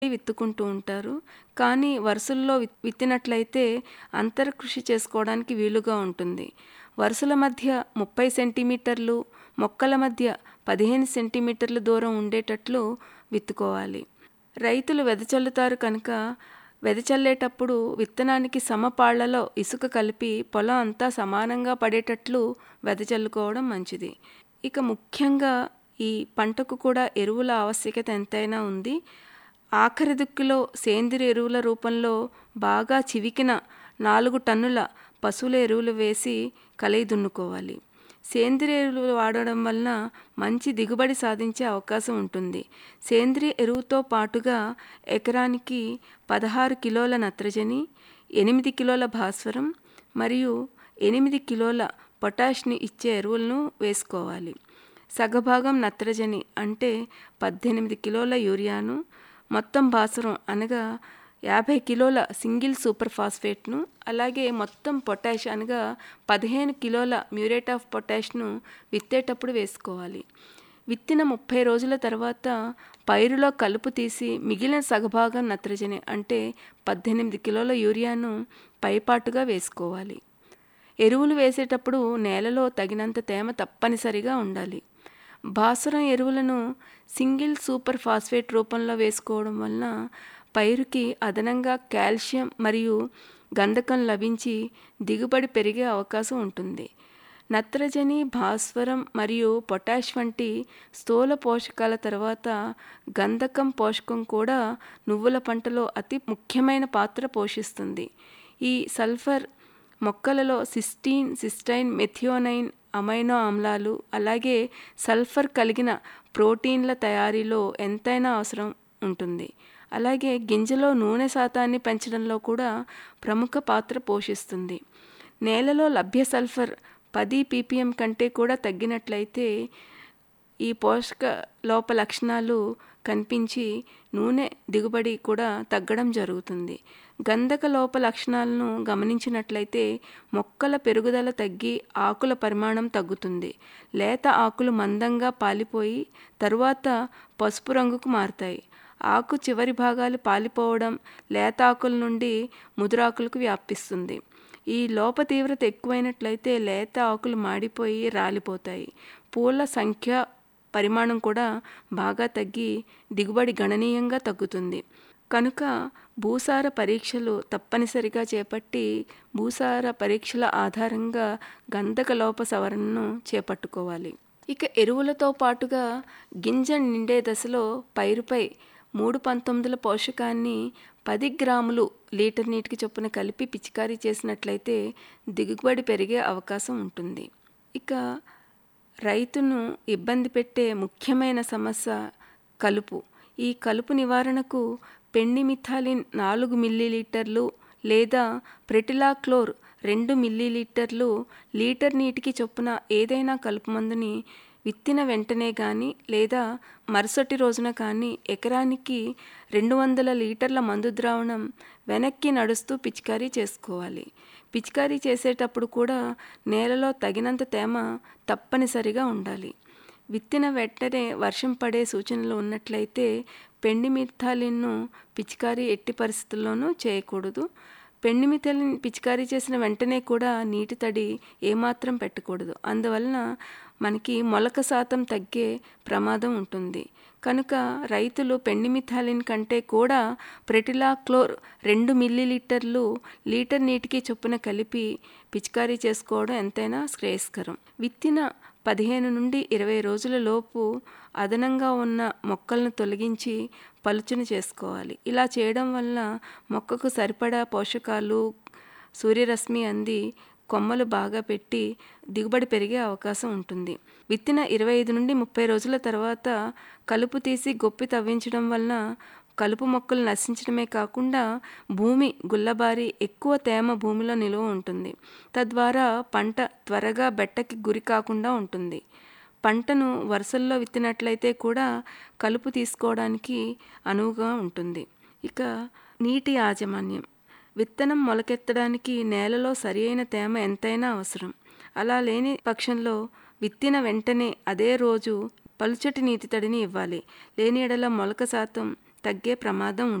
విత్తుకుంటూ ఉంటారు. కానీ వరుసల్లో విత్ విత్తినట్లయితే అంతర కృషి చేసుకోవడానికి వీలుగా ఉంటుంది. వరుసల మధ్య 30 సెంటీమీటర్లు, మొక్కల మధ్య 15 సెంటీమీటర్ల దూరం ఉండేటట్లు విత్తుకోవాలి. రైతులు వెదజల్లుతారు కనుక వెదజల్లేటప్పుడు విత్తనానికి సమపాళ్లలో ఇసుక కలిపి పొలం అంతా సమానంగా పడేటట్లు వెదజల్లుకోవడం మంచిది. ఇక ముఖ్యంగా ఈ పంటకు కూడా ఎరువుల ఆవశ్యకత ఎంతైనా ఉంది. ఆఖరి దుక్కిలో సేంద్రియ ఎరువుల రూపంలో బాగా చివికిన 4 టన్నుల పశువుల ఎరువులు వేసి కలయి దున్నుకోవాలి. సేంద్రియ ఎరువులు వాడడం వలన మంచి దిగుబడి సాధించే అవకాశం ఉంటుంది. సేంద్రియ ఎరువుతో పాటుగా ఎకరానికి 16 కిలోల నత్రజని, 8 కిలోల భాస్వరం మరియు 8 కిలోల పొటాష్‌ని ఇచ్చే ఎరువులను వేసుకోవాలి. సగభాగం నత్రజని అంటే 18 కిలోల యూరియాను, మొత్తం భాస్వరం అనగా 50 కిలోల సింగిల్ సూపర్ ఫాస్ఫేట్‌ను, అలాగే మొత్తం పొటాష్ అనగా 15 కిలోల మ్యూరేట్ ఆఫ్ పొటాష్‌ను విత్తేటప్పుడు వేసుకోవాలి. విత్తిన 30 రోజుల తర్వాత పైరులో కలుపు తీసి మిగిలిన సగభాగం నత్రజని అంటే 18 కిలోల యూరియాను పైపాటుగా వేసుకోవాలి. ఎరువులు వేసేటప్పుడు నేలలో తగినంత తేమ తప్పనిసరిగా ఉండాలి. భాస్వరం ఎరువులను సింగిల్ సూపర్ ఫాస్ఫేట్ రూపంలో వేసుకోవడం వలన పైరుకి అదనంగా కాల్షియం మరియు గంధకం లభించి దిగుబడి పెరిగే అవకాశం ఉంటుంది. నత్రజని, భాస్వరం మరియు పొటాష్ వంటి స్థూల పోషకాల తర్వాత గంధకం పోషకం కూడా నువ్వుల పంటలో అతి ముఖ్యమైన పాత్ర పోషిస్తుంది. ఈ సల్ఫర్ మొక్కలలో సిస్టీన్, సిస్టైన్, మెథియోనైన్ అమైనో ఆమ్లాలు, అలాగే సల్ఫర్ కలిగిన ప్రోటీన్ల తయారీలో ఎంతైనా అవసరం ఉంటుంది. అలాగే గింజలో నూనె శాతాన్ని పెంచడంలో కూడా ప్రముఖ పాత్ర పోషిస్తుంది. నేలలో లభ్య సల్ఫర్ 10 పీపీఎం కంటే కూడా తగ్గినట్లయితే ఈ పోషక లోప లక్షణాలు కనిపించి నూనె దిగుబడి కూడా తగ్గడం జరుగుతుంది. గంధక లోప లక్షణాలను గమనించినట్లయితే మొక్కల పెరుగుదల తగ్గి ఆకుల పరిమాణం తగ్గుతుంది. లేత ఆకులు మందంగా పాలిపోయి తరువాత పసుపు రంగుకు మారతాయి. ఆకు చివరి భాగాలు పాలిపోవడం లేత ఆకుల నుండి ముదురాకులకు వ్యాపిస్తుంది. ఈ లోప తీవ్రత ఎక్కువైనట్లయితే లేత ఆకులు మాడిపోయి రాలిపోతాయి. పూల సంఖ్య, పరిమాణం కూడా బాగా తగ్గి దిగుబడి గణనీయంగా తగ్గుతుంది. కనుక భూసార పరీక్షలు తప్పనిసరిగా చేపట్టి భూసార పరీక్షల ఆధారంగా గంధక లోప సవరణను చేపట్టుకోవాలి. ఇక ఎరువులతో పాటుగా గింజ నిండే దశలో పైరుపై మూడు పంతొమ్మిదిల పోషకాన్ని 10 గ్రాములు లీటర్ నీటికి చొప్పున కలిపి పిచికారీ చేసినట్లయితే దిగుబడి పెరిగే అవకాశం ఉంటుంది. ఇక రైతును ఇబ్బంది పెట్టే ముఖ్యమైన సమస్య కలుపు. ఈ కలుపు నివారణకు పెండిమిథాలిన్ 4 మిల్లీలీటర్లు లేదా ప్రెటిలాక్లోర్ 2 మిల్లీలీటర్లు లీటర్ నీటికి చొప్పున ఏదైనా కలుపు మందుని విత్తిన వెంటనే గానీ లేదా మరుసటి రోజున కానీ ఎకరానికి 200 లీటర్ల మందు ద్రావణం వెనక్కి నడుస్తూ పిచికారీ చేసుకోవాలి. పిచికారీ చేసేటప్పుడు కూడా నేలలో తగినంత తేమ తప్పనిసరిగా ఉండాలి. విత్తిన వెంటనే వర్షం పడే సూచనలు ఉన్నట్లయితే పెండిమిథాలిన్‌ను పిచికారీ ఎట్టి పరిస్థితుల్లోనూ చేయకూడదు. పెండిమిథాలిన్ పిచికారీ చేసిన వెంటనే కూడా నీటి తడి ఏమాత్రం పెట్టకూడదు. అందువలన మనకి మొలక శాతం తగ్గే ప్రమాదం ఉంటుంది. కనుక రైతులు పెండిమిథాలిన్ కంటే కూడా ప్రెటిలాక్లోర్ 2 మిల్లీలీటర్లు లీటర్ నీటికి చొప్పున కలిపి పిచికారీ చేసుకోవడం ఎంతైనా శ్రేయస్కరం. విత్తిన 15 నుండి 20 రోజుల లోపు అదనంగా ఉన్న మొక్కలను తొలగించి పలుచన చేసుకోవాలి. ఇలా చేయడం వలన మొక్కకు సరిపడా పోషకాలు, సూర్యరశ్మి అంది కొమ్మలు బాగా పెట్టి దిగుబడి పెరిగే అవకాశం ఉంటుంది. విత్తిన 25 నుండి 30 రోజుల తర్వాత కలుపు తీసి గొప్పి తవ్వించడం వలన కలుపు మొక్కలు నశించడమే కాకుండా భూమి గుల్లబారి ఎక్కువ తేమ భూమిలో నిలువ ఉంటుంది. తద్వారా పంట త్వరగా బెట్టకి గురి కాకుండా ఉంటుంది. పంటను వరుసల్లో విత్తినట్లయితే కూడా కలుపు తీసుకోవడానికి అనువుగా ఉంటుంది. ఇక నీటి యాజమాన్యం. విత్తనం మొలకెత్తడానికి నేలలో సరియైన తేమ ఎంతైనా అవసరం. అలా లేని పక్షంలో విత్తిన వెంటనే అదే రోజు పలుచటి నీటి తడిని ఇవ్వాలి. లేని యెడల మొలక శాతం తగ్గే ప్రమాదం